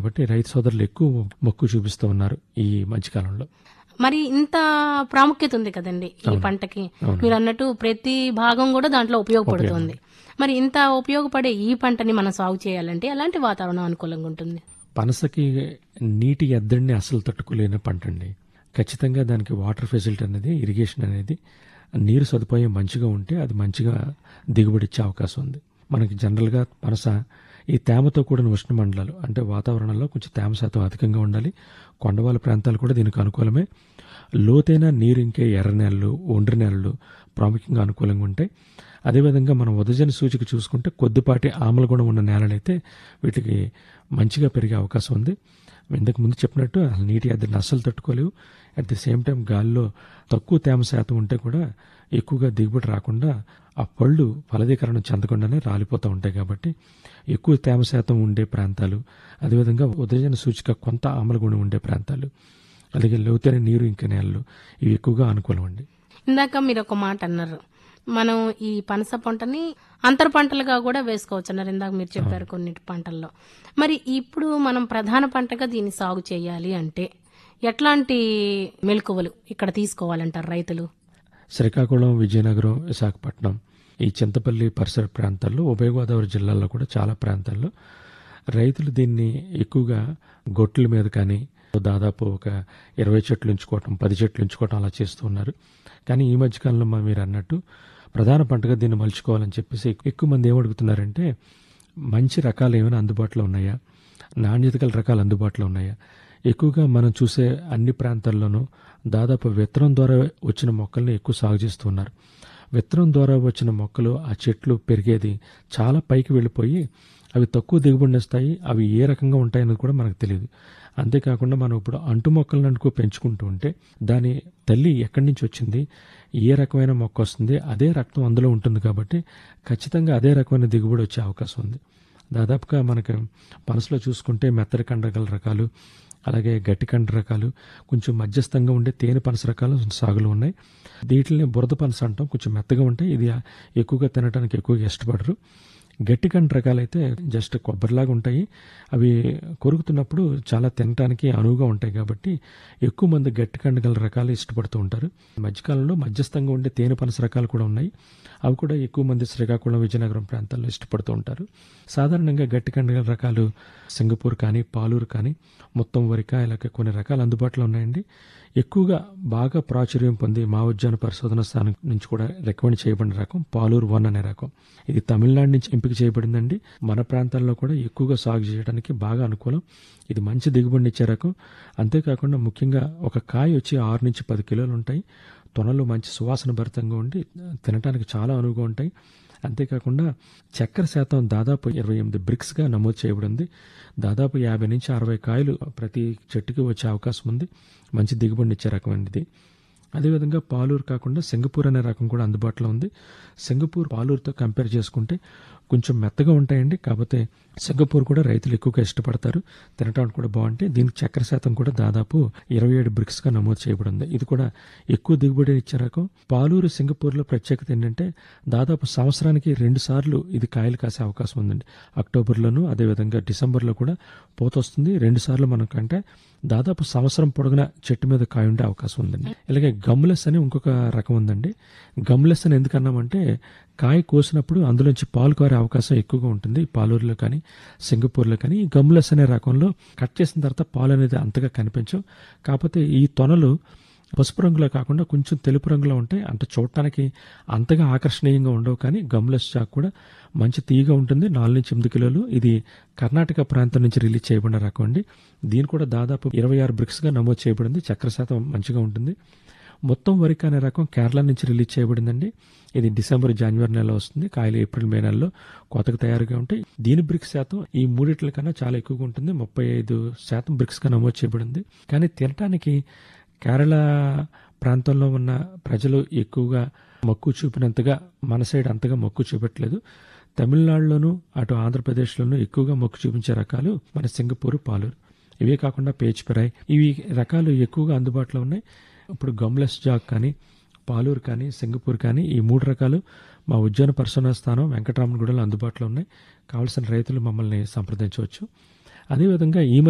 కాబట్టి రైతు సోదరులు ఎక్కువ మొక్కు చూపిస్తూ ఉన్నారు ఈ మధ్యకాలంలో మరి ఇంత ప్రాముఖ్యత ఉంది కదండి ఈ పంటకి మీరు అన్నట్టు ప్రతి భాగం కూడా దాంట్లో ఉపయోగపడుతుంది మరి ఇంత ఉపయోగపడే ఈ పంటని మనం సాగు చేయాలంటే ఎలాంటి వాతావరణం అనుకూలంగా ఉంటుంది పనసకి నీటి ఎద్దడిని అసలు తట్టుకోలేని పంట అండి ఖచ్చితంగా దానికి వాటర్ ఫెసిలిటీ అనేది ఇరిగేషన్ అనేది నీరు సదుపాయం మంచిగా ఉంటే అది మంచిగా దిగుబడి ఇచ్చే అవకాశం ఉంది మనకి జనరల్గా పనస ఈ తేమతో కూడిన ఉష్ణ మండలాలు అంటే వాతావరణంలో కొంచెం తేమ శాతం అధికంగా ఉండాలి కొండవాళ్ళ ప్రాంతాలు కూడా దీనికి అనుకూలమే లోతైన నీరు ఇంకే ఎర్ర నేలలు ఒండ్రి నేలలు ప్రాముఖ్యంగా అనుకూలంగా ఉంటాయి అదేవిధంగా మనం ఉదజన సూచిక చూసుకుంటే కొద్దిపాటి ఆమల గుణం ఉన్న నేలలైతే వీటికి మంచిగా పెరిగే అవకాశం ఉంది ఇంతకు ముందు చెప్పినట్టు అసలు నీటి ఎద్దడిని అస్సలు తట్టుకోలేవు అట్ ది సేమ్ టైం గాలిలో తక్కువ తేమ శాతం ఉంటే కూడా ఎక్కువగా దిగుబడి రాకుండా ఆ పళ్ళు ఫలదీకరణ చెందకుండానే రాలిపోతూ ఉంటాయి కాబట్టి ఎక్కువ తేమ శాతం ఉండే ప్రాంతాలు అదేవిధంగా ఉదజన సూచిక కొంత ఆమల గుణం ఉండే ప్రాంతాలు అలాగే లోతైన నీరు ఇంక నేలలు ఇవి ఎక్కువగా అనుకూలం అండి ఇందాక మీరు ఒక మాట అన్నారు మనం ఈ పనస పంటని అంతర పంటలుగా కూడా వేసుకోవచ్చు అన్నారు ఇందాక మీరు చెప్పారు కొన్ని పంటల్లో మరి ఇప్పుడు మనం ప్రధాన పంటగా దీన్ని సాగు చేయాలి అంటే ఎట్లాంటి మెలకువలు ఇక్కడ తీసుకోవాలంటారు రైతులు శ్రీకాకుళం విజయనగరం విశాఖపట్నం ఈ చింతపల్లి పరిసర ప్రాంతాల్లో ఉభయ గోదావరి జిల్లాల్లో కూడా చాలా ప్రాంతాల్లో రైతులు దీన్ని ఎక్కువగా గొట్ల మీద కానీ దాదాపు ఒక ఇరవై చెట్లు ఉంచుకోవటం పది చెట్లు ఉంచుకోవటం అలా చేస్తూ ఉన్నారు కానీ ఈ మధ్యకాలంలో మా మీరు అన్నట్టు ప్రధాన పంటగా దీన్ని మలుచుకోవాలని చెప్పేసి ఎక్కువ మంది ఏమడుగుతున్నారంటే మంచి రకాలు ఏమైనా అందుబాటులో ఉన్నాయా నాణ్యత గల రకాలు అందుబాటులో ఉన్నాయా ఎక్కువగా మనం చూసే అన్ని ప్రాంతాల్లోనూ దాదాపు విత్తనం ద్వారా వచ్చిన మొక్కల్ని ఎక్కువ సాగు చేస్తున్నారు విత్తనం ద్వారా వచ్చిన మొక్కలు ఆ చెట్లు పెరిగేది చాలా పైకి వెళ్ళిపోయి అవి తక్కువ దిగుబడినిస్తాయి అవి ఏ రకంగా ఉంటాయన్నది కూడా మనకు తెలియదు అంతేకాకుండా మనం ఇప్పుడు అంటు మొక్కలను అనుకో పెంచుకుంటూ ఉంటే దాని తల్లి ఎక్కడి నుంచి వచ్చింది ఏ రకమైన మొక్క వస్తుంది అదే రక్తం అందులో ఉంటుంది కాబట్టి ఖచ్చితంగా అదే రకమైన దిగుబడి వచ్చే అవకాశం ఉంది దాదాపుగా మనకు పనసలో చూసుకుంటే మెత్తడి కండగల రకాలు అలాగే గట్టి కండ రకాలు కొంచెం మధ్యస్థంగా ఉండే తేనె పనస రకాలు సాగులు ఉన్నాయి వీటిని బురద పనస అంటాం కొంచెం మెత్తగా ఉంటాయి ఇది ఎక్కువగా తినడానికి ఎక్కువగా ఇష్టపడరు గట్టి కండ రకాలైతే జస్ట్ కొబ్బరిలాగా ఉంటాయి అవి కొరుకుతున్నప్పుడు చాలా తినడానికి అనువుగా ఉంటాయి కాబట్టి ఎక్కువ మంది గట్టి కండ గల రకాలు ఇష్టపడుతూ ఉంటారు మధ్యకాలంలో మధ్యస్థంగా ఉండే తేనె పనస రకాలు కూడా ఉన్నాయి అవి కూడా ఎక్కువ మంది శ్రీకాకుళం విజయనగరం ప్రాంతాల్లో ఇష్టపడుతూ ఉంటారు సాధారణంగా గట్టి కండ గల రకాలు సింగపూర్ కానీ పాలూరు కానీ మొత్తం వరిక ఇలాగ కొన్ని రకాలు అందుబాటులో ఉన్నాయండి ఎక్కువగా బాగా ప్రాచుర్యం పొంది మా ఉద్యాన పరిశోధన స్థానం నుంచి కూడా రికమెండ్ చేయబడిన రకం పాలూరు వన్ అనే రకం ఇది తమిళనాడు నుంచి ఎంపిక చేయబడిందండి మన ప్రాంతాల్లో కూడా ఎక్కువగా సాగు చేయడానికి బాగా అనుకూలం ఇది మంచి దిగుబడిని ఇచ్చే రకం అంతేకాకుండా ముఖ్యంగా ఒక కాయ వచ్చి ఆరు నుంచి పది కిలోలు ఉంటాయి తొనలు మంచి సువాసన భరితంగా ఉండి తినడానికి చాలా అనువుగా ఉంటాయి అంతేకాకుండా చక్కెర శాతం దాదాపు ఇరవై ఎనిమిది బ్రిక్స్గా నమోదు చేయబడింది దాదాపు యాభై నుంచి అరవై కాయలు ప్రతి చెట్టుకి వచ్చే అవకాశం ఉంది మంచి దిగుబడిని ఇచ్చే రకమైనది అదేవిధంగా పాలూరు కాకుండా సింగపూర్ అనే రకం కూడా అందుబాటులో ఉంది సింగపూర్ పాలూరుతో కంపేర్ చేసుకుంటే కొంచెం మెత్తగా ఉంటాయండి కాకపోతే సింగపూర్ కూడా రైతులు ఎక్కువగా ఇష్టపడతారు తినడానికి కూడా బాగుంటాయి దీనికి చక్కెర శాతం కూడా దాదాపు ఇరవై ఏడు బ్రిక్స్గా నమోదు చేయబడింది ఇది కూడా ఎక్కువ దిగుబడి ఇచ్చే రకం పాలూరు సింగపూర్లో ప్రత్యేకత ఏంటంటే దాదాపు సంవత్సరానికి రెండు సార్లు ఇది కాయలు కాసే అవకాశం ఉందండి అక్టోబర్లోను అదేవిధంగా డిసెంబర్లో కూడా పోత వస్తుంది రెండు సార్లు మనకంటే దాదాపు సంవత్సరం పొడుగున చెట్టు మీద కాయ ఉండే అవకాశం ఉందండి ఇలాగే గమ్లెస్ అని ఇంకొక రకం ఉందండి గమ్లెస్ అని ఎందుకన్నామంటే కాయ కోసినప్పుడు అందులోంచి పాలు కారే అవకాశం ఎక్కువగా ఉంటుంది పాలూరులో కానీ సింగపూర్లో కానీ ఈ గమ్లెస్ అనే రకంలో కట్ చేసిన తర్వాత పాలు అనేది అంతగా కనిపించవు కాకపోతే ఈ తొనలు పసుపు రంగులో కాకుండా కొంచెం తెలుపు రంగులో ఉంటాయి అంటే చూడటానికి అంతగా ఆకర్షణీయంగా ఉండవు కానీ గమ్లెస్ చాక్ కూడా మంచి తీయగా ఉంటుంది నాలుగు నుంచి ఎనిమిది కిలోలు ఇది కర్ణాటక ప్రాంతం నుంచి రిలీజ్ చేయబడిన రకం అండి దీని కూడా దాదాపు ఇరవై ఆరు బ్రిక్స్గా నమోదు చేయబడింది చక్కెర శాతం మంచిగా ఉంటుంది మొత్తం వరికి అనే రకం కేరళ నుంచి రిలీజ్ చేయబడిందండి ఇది డిసెంబర్ జనవరి నెలలో వస్తుంది కాయలు ఏప్రిల్ మే నెలలో కోతకు తయారుగా ఉంటాయి దీని బ్రిక్స్ శాతం ఈ మూడిట్ల కన్నా చాలా ఎక్కువగా ఉంటుంది ముప్పై ఐదు శాతం బ్రిక్స్గా నమోదు చేయబడింది కానీ తినటానికి కేరళ ప్రాంతంలో ఉన్న ప్రజలు ఎక్కువగా మక్కువ చూపినంతగా మన సైడ్ అంతగా మక్కువ చూపెట్టలేదు తమిళనాడులోను అటు ఆంధ్రప్రదేశ్లోను ఎక్కువగా మొక్కు చూపించే రకాలు మన సింగపూర్ పాలూరు ఇవే కాకుండా పేచిపెరాయ్ ఇవి రకాలు ఎక్కువగా అందుబాటులో ఉన్నాయి ఇప్పుడు గమ్లెస్ జాక్ కానీ పాలూరు కానీ సింగపూర్ కానీ ఈ మూడు రకాలు మా ఉద్యాన పరిశోధన స్థానం వెంకటరామనగూడలో అందుబాటులో ఉన్నాయి కావాల్సిన రైతులు మమ్మల్ని సంప్రదించవచ్చు అదేవిధంగా ఈ